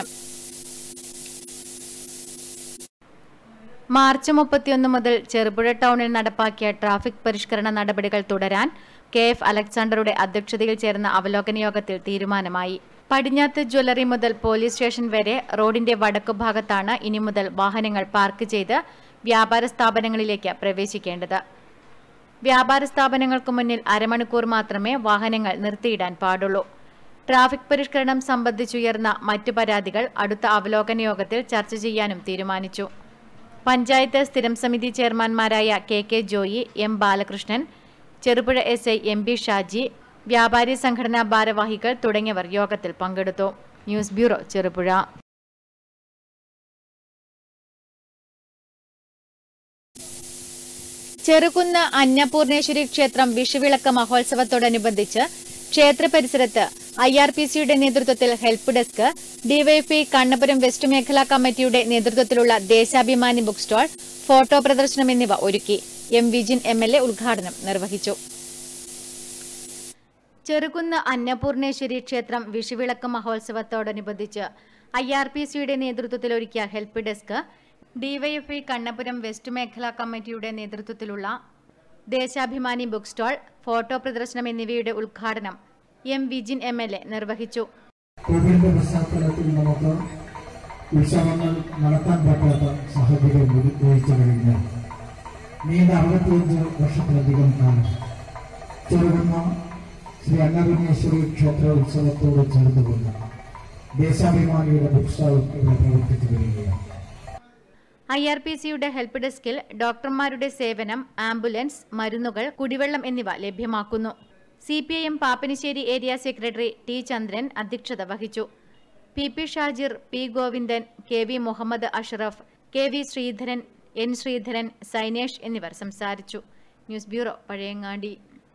മാർച്ച് മുപ്പത്തിയൊന്ന് മുതൽ ചെറുപുഴ ടൗണിൽ നടപ്പാക്കിയ ട്രാഫിക് പരിഷ്കരണ നടപടികൾ തുടരാൻ കെ എഫ് അലക്സാണ്ടറുടെ അധ്യക്ഷതയിൽ ചേർന്ന അവലോകന യോഗത്തിൽ തീരുമാനമായി പടിഞ്ഞാത്ത് ജ്വല്ലറി മുതൽ പോലീസ് സ്റ്റേഷൻ വരെ റോഡിന്റെ വടക്കു ഭാഗത്താണ് ഇനി മുതൽ വാഹനങ്ങൾ പാർക്ക് ചെയ്ത് വ്യാപാര സ്ഥാപനങ്ങളിലേക്ക് പ്രവേശിക്കേണ്ടത് വ്യാപാര സ്ഥാപനങ്ങൾക്ക് മുന്നിൽ അരമണിക്കൂർ മാത്രമേ വാഹനങ്ങൾ നിർത്തിയിടാൻ പാടുള്ളൂ ട്രാഫിക് പരിഷ്കരണം സംബന്ധിച്ചുയർന്ന മറ്റു പരാതികൾ അടുത്ത അവലോകന യോഗത്തിൽ ചർച്ച ചെയ്യാനും തീരുമാനിച്ചു പഞ്ചായത്ത് സ്ഥിരം സമിതി ചെയർമാൻമാരായ K K Joy M Balakrishnan Cherupuzha S I M B Shaji വ്യാപാരി സംഘടനാ ഭാരവാഹികൾ തുടങ്ങിയവർ യോഗത്തിൽ പങ്കെടുത്തു ന്യൂസ് ബ്യൂറോ ചെറുപുഴ ചെറുകുന്ന് അന്നപൂർണേശ്വരി ക്ഷേത്രം വിഷുവിളക്ക് മഹോത്സവത്തോടനുബന്ധിച്ച് ക്ഷേത്ര പരിസരത്ത് ഐ ആർ പി സിയുടെ നേതൃത്വത്തിൽ help desk D Y F I Kannapuram west മേഖലാ കമ്മിറ്റിയുടെ നേതൃത്വത്തിലുള്ള ദേശാഭിമാനി ബുക്ക് സ്റ്റാൾ ഫോട്ടോ പ്രദർശനം എന്നിവ ഒരുക്കി M Vijin M L A ഉദ്ഘാടനം നിർവഹിച്ചു ചെറുകുന്ന് അന്നപൂർണേശ്വരി ക്ഷേത്രം വിഷുവിളക്ക് മഹോത്സവത്തോടനുബന്ധിച്ച് ഐ ആർ പി സിയുടെ നേതൃത്വത്തിൽ ഒരുക്കിയ help desk D Y F I Kannapuram west മേഖലാ കമ്മിറ്റിയുടെ നേതൃത്വത്തിലുള്ള ദേശാഭിമാനി ബുക്ക് സ്റ്റാൾ ഫോട്ടോ പ്രദർശനം എന്നിവയുടെ ഉദ്ഘാടനം M Vijin M L A നിർവഹിച്ചു കോവിഡിന്റെ പശ്ചാത്തലത്തിൽ നമുക്ക് ഉത്സവങ്ങൾ നടത്താൻ പറ്റാത്ത സാഹചര്യം ഉദിച്ചു കഴിഞ്ഞാൽ നീണ്ട അറുപത്തിയഞ്ച് വർഷത്തിലധികം കാലം ചെറുകുന്ന ശ്രീ അന്നപൂർണേശ്വരി ക്ഷേത്ര ഉത്സവത്തോട് ചേർന്നുകൊണ്ട് ദേശാഭിമാനിയുടെ ബുക്ക് സ്റ്റാൾ ഇവിടെ പ്രവർത്തിച്ചു വരികയാണ് ഐ ആർ പി സിയുടെ ഹെൽപ്പ് ഡെസ്കിൽ ഡോക്ടർമാരുടെ സേവനം ആംബുലൻസ് മരുന്നുകൾ കുടിവെള്ളം എന്നിവ ലഭ്യമാക്കുന്നു C P I M Pappinisseri area secretary T Chandran അധ്യക്ഷത വഹിച്ചു P P Shajir P Govindan K V Muhammed Ashraf K V Sreedharan N Sreedharan Sainesh എന്നിവർ സംസാരിച്ചു ന്യൂസ് ബ്യൂറോ പഴയങ്ങാടി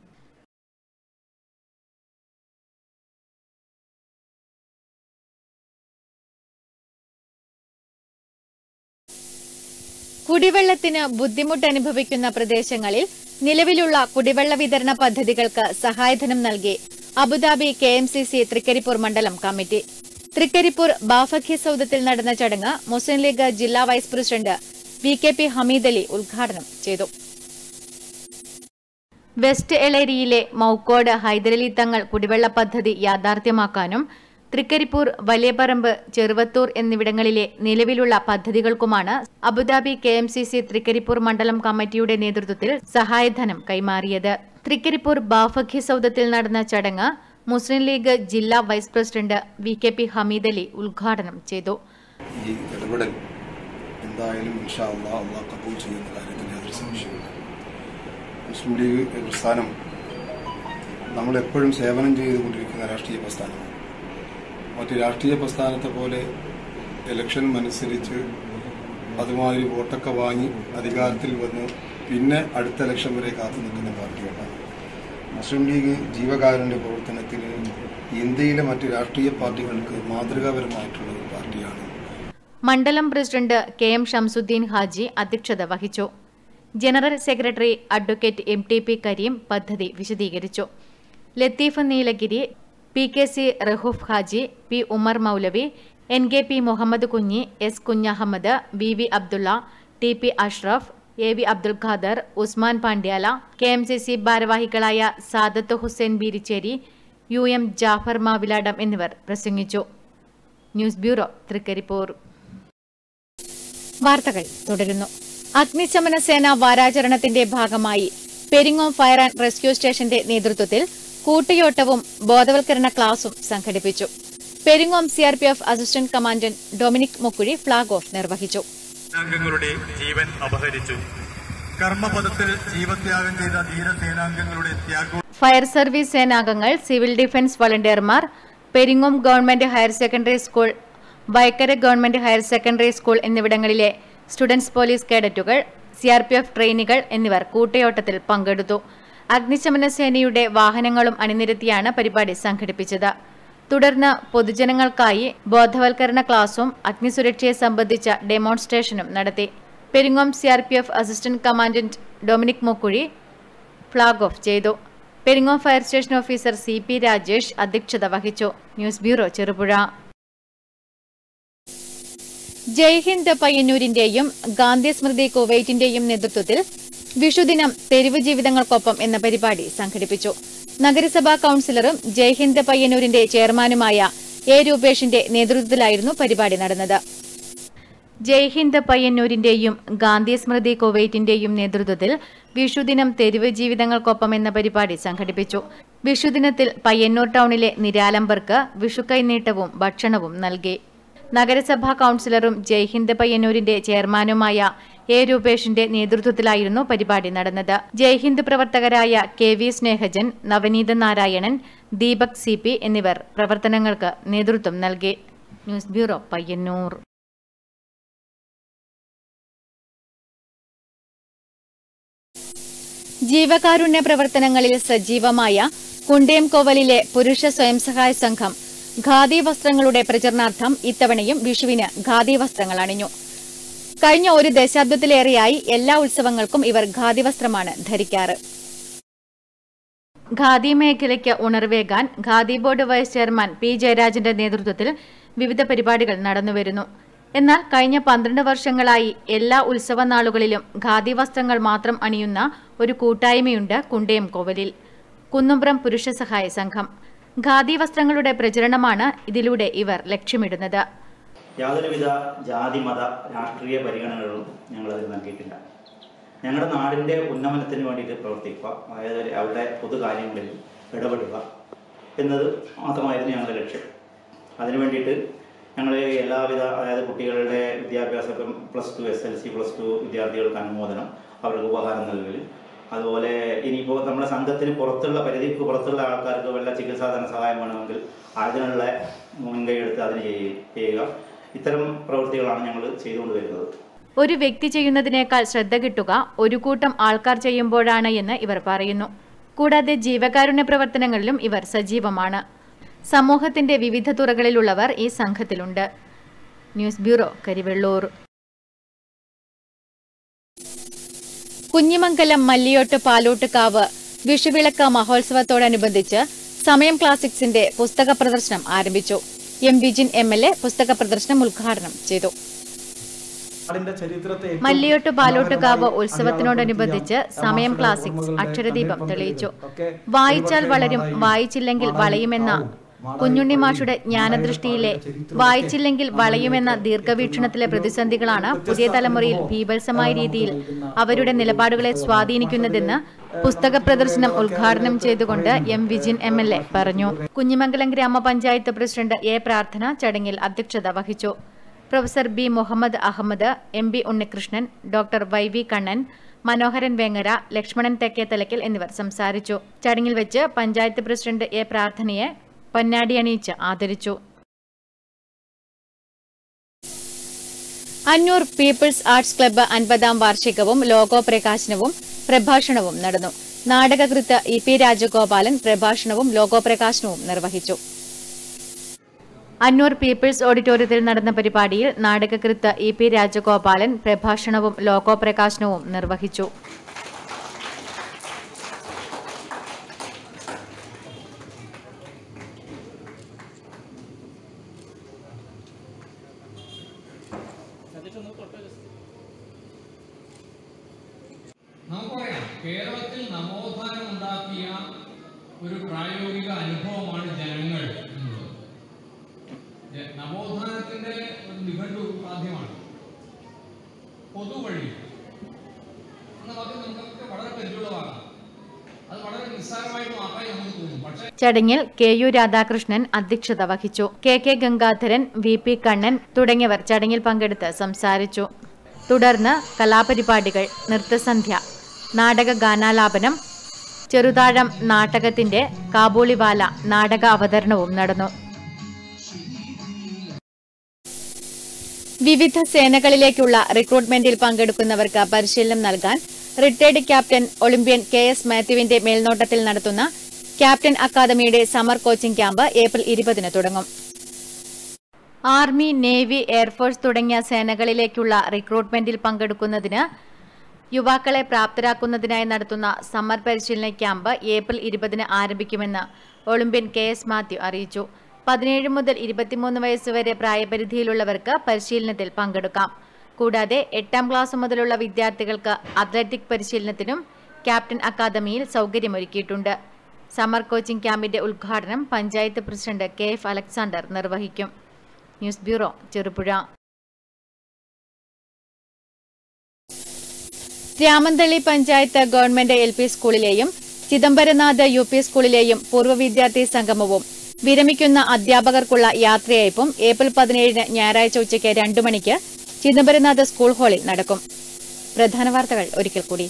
കുടിവെള്ളത്തിന് ബുദ്ധിമുട്ട് അനുഭവിക്കുന്ന പ്രദേശങ്ങളിൽ നിലവിലുള്ള കുടിവെള്ള വിതരണ പദ്ധതികൾക്ക് സഹായധനം നൽകി Abu Dhabi K M C C Trikaripur മണ്ഡലം കമ്മിറ്റി തൃക്കരിപ്പൂർ ബാഫഖി സൌദത്തിൽ നടന്ന ചടങ്ങ് മുസ്ലിം ലീഗ് ജില്ലാ vice president V K P Hameed Ali ഉദ്ഘാടനം ചെയ്തു വെസ്റ്റ് എളേരിയിലെ മൌക്കോട് ഹൈദരലി തങ്ങൾ കുടിവെള്ള പദ്ധതി യാഥാർത്ഥ്യമാക്കാനും തൃക്കരിപ്പൂർ വലിയപറമ്പ് ചെറുവത്തൂർ എന്നിവിടങ്ങളിലെ നിലവിലുള്ള പദ്ധതികൾക്കുമാണ് Abu Dhabi K M C C Trikaripur മണ്ഡലം കമ്മിറ്റിയുടെ നേതൃത്വത്തിൽ സഹായധനം കൈമാറിയത് തൃക്കരിപ്പൂർ ബാഫഖി സൌദത്തിൽ നടന്ന ചടങ്ങ് മുസ്ലിം ലീഗ് ജില്ലാ vice president V K P Hameed Ali ഉദ്ഘാടനം ചെയ്തു ഈ ഇടപെടൽ എന്തായാലും ഇൻഷാ അള്ളാഹ് അള്ളാഹ് കബൂൽ ചെയ്യുന്ന കാര്യത്തിൽ യാതൊരു സംശയമില്ല മുസ്ലിം ലീഗ് പ്രസ്ഥാനം നമ്മൾ എപ്പോഴും സേവനം ചെയ്തുകൊണ്ടിരിക്കുന്ന രാഷ്ട്രീയ പ്രസ്ഥാനമാണ് മറ്റ് രാഷ്ട്രീയ പ്രസ്ഥാനത്തെ പോലെ ഇലക്ഷൻ മത്സരിച്ച് അതുമാതിരി വോട്ടൊക്കെ വാങ്ങി അധികാരത്തിൽ വന്ന് പിന്നെ അടുത്ത ഇലക്ഷൻ വരെ കാത്തു നിൽക്കുന്ന പാർട്ടിയാണ് മുസ്ലിം ലീഗ് ജീവകാരുണ്യ പ്രവർത്തനത്തിന് ഇന്ത്യയിലെ മറ്റ് രാഷ്ട്രീയ പാർട്ടികൾക്ക് മാതൃകാപരമായിട്ടുള്ള ഒരു പാർട്ടിയാണ് മണ്ഡലം president K M Shamsuddin Haji അധ്യക്ഷത വഹിച്ചു general secretary advocate M T P Kareem പദ്ധതി വിശദീകരിച്ചു Latheef Nilgiri P K C Rahoof Haji P Umar Moulavi N K P Muhammed Kunhi S Kunhahammed V V Abdulla T P Ashraf A V Abdul Khader Usman Pandyala K M C C ഭാരവാഹികളായ സാദത്ത് ഹുസൈൻ ബീരിച്ചേരി യു എം ജാഫർ മാവിലാടം എന്നിവർ പ്രസംഗിച്ചു ന്യൂസ് ബ്യൂറോ തൃക്കരിപ്പൂർ വാർത്തകൾ തുടരുന്നു അഗ്നിശമന സേന വാരാചരണത്തിന്റെ ഭാഗമായി പെരിങ്ങോം ഫയർ ആൻഡ് റെസ്ക്യൂ സ്റ്റേഷന്റെ നേതൃത്വത്തിൽ കൂട്ടിയോട്ടവും ബോധവൽക്കരണ ക്ലാസും സംഘടിപ്പിച്ചു Peringome C R P F assistant commandant Dominic Mukkuzhi flag off നിർവഹിച്ചു സേനാംഗങ്ങളുടെ ജീവൻ അപഹരിച്ചു കർമ്മപദത്തിൽ ജീവത്യാഗം ചെയ്ത ധീരസേനാംഗങ്ങളുടെ ത്യാഗവും ഫയർ സർവീസ് സേനാംഗങ്ങൾ സിവിൽ ഡിഫൻസ് വളണ്ടിയർമാർ Peringome government higher secondary school Vaikkara government higher secondary school എന്നിവിടങ്ങളിലെ സ്റ്റുഡൻസ് പോലീസ് കേഡറ്റുകൾ സിആർപിഎഫ് ട്രെയിനികൾ എന്നിവർ കൂട്ടയോട്ടത്തിൽ പങ്കെടുത്തു അഗ്നിശമന സേനയുടെ വാഹനങ്ങളും അണിനിരത്തിയാണ് പരിപാടി സംഘടിപ്പിച്ചത് തുടർന്ന് പൊതുജനങ്ങൾക്കായി ബോധവൽക്കരണ ക്ലാസും അഗ്നിസുരക്ഷയെ സംബന്ധിച്ച ഡെമോൺസ്ട്രേഷനും നടത്തി Peringome C R P F assistant commandant Dominic Mukkuzhi flag off ചെയ്തു Peringome fire station officer C P Rajesh അധ്യക്ഷത വഹിച്ചു ന്യൂസ് ബ്യൂറോ ചെറുപുഴ ജയ്ഹിന്ദ് പയ്യന്നൂരിന്റെയും ഗാന്ധി സ്മൃതി കുവൈറ്റിന്റെയും നേതൃത്വത്തിൽ വിഷുദിനം തെരുവ് ജീവിതങ്ങൾക്കൊപ്പം എന്ന പരിപാടി സംഘടിപ്പിച്ചു നഗരസഭാ കൌൺസിലറും ജയ്ഹിന്ദ് പയ്യന്നൂരിന്റെ ചെയർമാനുമായ എ രൂപേഷിന്റെ നേതൃത്വത്തിലായിരുന്നു പരിപാടി നടന്നത് ജയ്ഹിന്ദ് പയ്യന്നൂരിന്റെയും ഗാന്ധി സ്മൃതി കുവൈറ്റിന്റെയും നേതൃത്വത്തിൽ വിഷുദിനം തെരുവ് ജീവിതങ്ങൾക്കൊപ്പം എന്ന പരിപാടി സംഘടിപ്പിച്ചു വിഷുദിനത്തിൽ പയ്യന്നൂർ ടൗണിലെ നിരാലംബർക്ക് വിഷുക്കൈനീട്ടവും ഭക്ഷണവും നൽകി നഗരസഭാ കൌൺസിലറും ജയ്ഹിന്ദ് പയ്യന്നൂരിന്റെ ചെയർമാനുമായ എ രൂപേഷിന്റെ നേതൃത്വത്തിലായിരുന്നു പരിപാടി നടന്നത് ജയ്ഹിന്ദ് പ്രവർത്തകരായ K V Snehajan Navaneetha Narayanan Deepak C P എന്നിവർ പ്രവർത്തനങ്ങൾക്ക് നേതൃത്വം നൽകി ന്യൂസ് ബ്യൂറോ പയ്യന്നൂർ ജീവകാരുണ്യ പ്രവർത്തനങ്ങളിൽ സജീവമായ കുണ്ടേംകോവലിലെ പുരുഷ സ്വയം സഹായ സംഘം ഖാദി വസ്ത്രങ്ങളുടെ പ്രചരണാർത്ഥം ഇത്തവണയും വിഷുവിന് ഖാദി വസ്ത്രങ്ങൾ അണിഞ്ഞു കഴിഞ്ഞ ഒരു ദശാബ്ദത്തിലേറെയായി എല്ലാ ഉത്സവങ്ങൾക്കും ഇവർ ഖാദി വസ്ത്രമാണ് ധരിക്കാറ് ഖാദി മേഖലയ്ക്ക് ഉണർവേകാൻ khadi board vice chairman P ജയരാജന്റെ നേതൃത്വത്തിൽ വിവിധ പരിപാടികൾ നടന്നുവരുന്നു എന്നാൽ കഴിഞ്ഞ പന്ത്രണ്ട് വർഷങ്ങളായി എല്ലാ ഉത്സവ നാളുകളിലും ഖാദി വസ്ത്രങ്ങൾ മാത്രം അണിയുന്ന ഒരു കൂട്ടായ്മയുണ്ട് കുണ്ടയം കോവലിൽ കുന്നുംപുറം പുരുഷ സഹായ സംഘം ഖാദി വസ്ത്രങ്ങളുടെ പ്രചരണമാണ് ഇതിലൂടെ ഇവർ ലക്ഷ്യമിടുന്നത് യാതൊരുവിധ ജാതി മത രാഷ്ട്രീയ പരിഗണനകളും ഞങ്ങൾ അതിൽ നൽകിയിട്ടില്ല ഞങ്ങളുടെ നാടിൻ്റെ ഉന്നമനത്തിന് വേണ്ടിയിട്ട് പ്രവർത്തിക്കുക അതായത് അവരുടെ പൊതുകാര്യങ്ങളിൽ ഇടപെടുക എന്നത് മാത്രമായിരുന്നു ഞങ്ങളുടെ ലക്ഷ്യം അതിനു വേണ്ടിയിട്ട് ഞങ്ങൾ എല്ലാവിധ അതായത് കുട്ടികളുടെ വിദ്യാഭ്യാസം plus two S L C plus two വിദ്യാർത്ഥികൾക്ക് അനുമോദനം അവർക്ക് ഉപഹാരം നൽകൽ അതുപോലെ ഇനിയിപ്പോൾ നമ്മുടെ സംഘത്തിന് പുറത്തുള്ള പരിധിക്ക് പുറത്തുള്ള ആൾക്കാർക്ക് വല്ല ചികിത്സാ ധനസഹായം വേണമെങ്കിൽ അതിനുള്ള മുൻകൈ എടുത്ത് അതിന് ചെയ്യ- ചെയ്യുക ഇത്തരം പ്രവൃത്തികളാണ് ഞങ്ങൾ ചെയ്തുകൊണ്ട് വരുന്നത് ഒരു വ്യക്തി ചെയ്യുന്നതിനേക്കാൾ ശ്രദ്ധ കിട്ടുക ഒരു കൂട്ടം ആൾക്കാർ ചെയ്യുമ്പോഴാണ് എന്ന് ഇവർ പറയുന്നു കൂടാതെ ജീവകാരുണ്യ പ്രവർത്തനങ്ങളിലും ഇവർ സജീവമാണ് സമൂഹത്തിന്റെ വിവിധ തുറകളിലുള്ളവർ ഈ സംഘത്തിലുണ്ട് ന്യൂസ് ബ്യൂറോ കരിവെള്ളൂർ കുഞ്ഞിമംഗലം മല്ലിയോട്ട് പാലോട്ടുകാവ് വിഷുവിളക്ക് മഹോത്സവത്തോടനുബന്ധിച്ച് സമയം ക്ലാസിക്സിന്റെ പുസ്തക പ്രദർശനം ആരംഭിച്ചു M Vijin M L A പുസ്തക പ്രദർശനം ഉദ്ഘാടനം ചെയ്തു മല്ലിയോട്ട് പാലോട്ടുകാവ് ഉത്സവത്തിനോടനുബന്ധിച്ച് സമയം ക്ലാസിക്സ് അക്ഷരദീപം തെളിയിച്ചു വായിച്ചാൽ വളരും വായിച്ചില്ലെങ്കിൽ വളയുമെന്ന കുഞ്ഞുണ്ണി മാഷുടെ ജ്ഞാനദൃഷ്ടിയിലെ വായിച്ചില്ലെങ്കിൽ വളയുമെന്ന ദീർഘവീക്ഷണത്തിലെ പ്രതിസന്ധികളാണ് പുതിയ തലമുറയിൽ ഭീഭത്സമായ രീതിയിൽ അവരുടെ നിലപാടുകളെ സ്വാധീനിക്കുന്നതെന്ന് പുസ്തക പ്രദർശനം ഉദ്ഘാടനം ചെയ്തുകൊണ്ട് M Vijin M L A പറഞ്ഞു കുഞ്ഞിമംഗലം ഗ്രാമപഞ്ചായത്ത് പ്രസിഡന്റ് എ പ്രാർത്ഥന ചടങ്ങിൽ അധ്യക്ഷത വഹിച്ചു professor B Muhammed Ahammed M B Unnikrishnan doctor Y V Kannan Manoharan Vengara Lakshmanan Thekkethalakkal എന്നിവർ സംസാരിച്ചു ചടങ്ങിൽ വെച്ച് പഞ്ചായത്ത് പ്രസിഡന്റ് എ പ്രാർത്ഥനയെ പൊന്നാടി അണിയിച്ച് ആദരിച്ചു അന്നൂർ പീപ്പിൾസ് ആർട്സ് ക്ലബ്ബ് അൻപതാം വാർഷികവും ലോഗോ പ്രകാശനവും പ്രഭാഷണവും നടന്നു നാടകകൃത്ത് ഇ പി രാജഗോപാലൻ പ്രഭാഷണവും ലോഗോ പ്രകാശനവും നിർവഹിച്ചു അന്നൂർ പീപ്പിൾസ് ഓഡിറ്റോറിയത്തിൽ നടന്ന പരിപാടിയിൽ നാടകകൃത്ത് ഇ പി രാജഗോപാലൻ പ്രഭാഷണവും ലോഗോ പ്രകാശനവും നിർവഹിച്ചു നമുക്കറിയാം കേരളത്തിൽ നവോത്ഥാനം ഉണ്ടാക്കിയ ഒരു പ്രായോഗിക അനുഭവമാണ് ജനങ്ങൾ എന്നുള്ളത് ജ- നവോത്ഥാനത്തിന്റെ ഒരു നിഘണ്ടു സാധ്യമാണ് പൊതുവഴി എന്ന വാക്ക് നമുക്ക് വളരെ പരിചയമുള്ളതാകാം അത് വളരെ നിസ്സാരമായിട്ട് മാത്രമേ നമുക്ക് തോന്നും പക്ഷേ ചടങ്ങിൽ കെ യു രാധാകൃഷ്ണൻ അധ്യക്ഷത വഹിച്ചു K K Gangadharan V P Kannan തുടങ്ങിയവർ ചടങ്ങിൽ പങ്കെടുത്ത് സംസാരിച്ചു തുടർന്ന് കലാപരിപാടികൾ നൃത്തസന്ധ്യ നാടക ഗാനാലാപനം ചെറുതാഴം നാടകത്തിന്റെ കാബൂളിവാല നാടക അവതരണവും നടന്നു വിവിധ സേനകളിലേക്കുള്ള റിക്രൂട്ട്മെന്റിൽ പങ്കെടുക്കുന്നവർക്ക് പരിശീലനം നൽകാൻ retired captain olympian K S മാത്യുവിന്റെ മേൽനോട്ടത്തിൽ നടത്തുന്ന ക്യാപ്റ്റൻ അക്കാദമിയുടെ സമ്മർ കോച്ചിംഗ് ക്യാമ്പ് ഏപ്രിൽ ഇരുപതിന് തുടങ്ങും ആർമി നേവി എയർഫോഴ്സ് തുടങ്ങിയ സേനകളിലേക്കുള്ള റിക്രൂട്ട്മെന്റിൽ പങ്കെടുക്കുന്നതിന് യുവാക്കളെ പ്രാപ്തരാക്കുന്നതിനായി നടത്തുന്ന സമ്മർ പരിശീലന ക്യാമ്പ് ഏപ്രിൽ ഇരുപതിന് ആരംഭിക്കുമെന്ന് ഒളിമ്പ്യൻ കെ എസ് മാത്യു അറിയിച്ചു പതിനേഴ് മുതൽ ഇരുപത്തിമൂന്ന് വയസ്സ് വരെ പ്രായപരിധിയിലുള്ളവർക്ക് പരിശീലനത്തിൽ പങ്കെടുക്കാം കൂടാതെ എട്ടാം ക്ലാസ് മുതലുള്ള വിദ്യാർത്ഥികൾക്ക് അത്ലറ്റിക് പരിശീലനത്തിനും ക്യാപ്റ്റൻ അക്കാദമിയിൽ സൗകര്യമൊരുക്കിയിട്ടുണ്ട് സമ്മർ കോച്ചിംഗ് ക്യാമ്പിന്റെ ഉദ്ഘാടനം panchayat president K F Alexander നിർവഹിക്കും news bureau Cherupuzha Ramanthali panchayat government L P സ്കൂളിലെയും ചിദംബരനാഥ് യു പി സ്കൂളിലെയും പൂർവ്വ വിദ്യാർത്ഥി സംഗമവും വിരമിക്കുന്ന അധ്യാപകർക്കുള്ള യാത്രയയപ്പും ഏപ്രിൽ പതിനേഴിന് ഞായറാഴ്ച ഉച്ചയ്ക്ക് രണ്ടു മണിക്ക് ചിദംബരനാഥ് സ്കൂൾ ഹാളിൽ നടക്കും പ്രധാന വാർത്തകൾ ഒരിക്കൽ കൂടി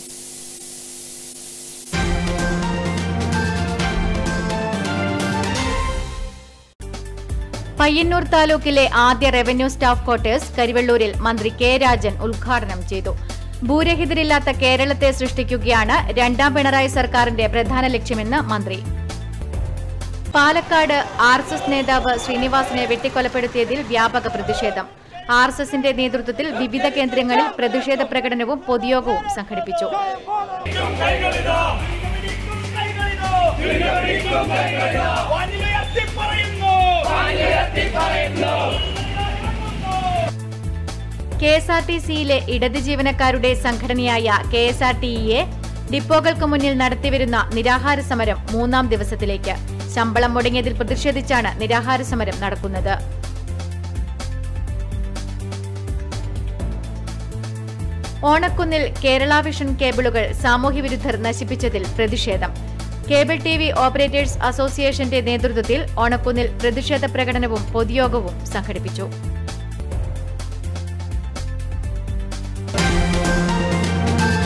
പയ്യന്നൂർ താലൂക്കിലെ ആദ്യ റവന്യൂ സ്റ്റാഫ് ക്വാർട്ടേഴ്സ് കരിവെള്ളൂരിൽ മന്ത്രി കെ രാജൻ ഉദ്ഘാടനം ചെയ്തു ഭൂരഹിതരില്ലാത്ത കേരളത്തെ സൃഷ്ടിക്കുകയാണ് രണ്ടാം പിണറായി സർക്കാരിന്റെ പ്രധാന ലക്ഷ്യമെന്ന് മന്ത്രി പാലക്കാട് ആർ എസ് എസ് നേതാവ് ശ്രീനിവാസനെ വെട്ടിക്കൊലപ്പെടുത്തിയതിൽ വ്യാപക പ്രതിഷേധം ആർ എസ് എസിന്റെ നേതൃത്വത്തിൽ വിവിധ കേന്ദ്രങ്ങളിൽ പ്രതിഷേധ പ്രകടനവും പൊതുയോഗവും സംഘടിപ്പിച്ചു കെ എസ് ആർ ടി സിയിലെ ഇടത് ജീവനക്കാരുടെ സംഘടനയായ കെ എസ് ആർ ടി ഇയെ ഡിപ്പോകൾക്ക് മുന്നിൽ നടത്തിവരുന്ന നിരാഹാര സമരം മൂന്നാം ദിവസത്തിലേക്ക് ശമ്പളം മുടങ്ങിയതിൽ പ്രതിഷേധിച്ചാണ് നിരാഹാര സമരം നടക്കുന്നത് ഓണക്കുന്നിൽ കേരള വിഷൻ കേബിളുകൾ സാമൂഹ്യവിരുദ്ധർ നശിപ്പിച്ചതിൽ പ്രതിഷേധം കേബിൾ ടി വി ഓപ്പറേറ്റേഴ്സ് അസോസിയേഷന്റെ നേതൃത്വത്തിൽ ഓണക്കുന്നിൽ പ്രതിഷേധ പ്രകടനവും പൊതുയോഗവും സംഘടിപ്പിച്ചു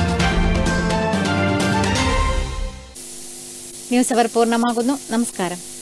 ന്യൂസ് അവർ പൂർണ്ണമാകുന്നു നമസ്കാരം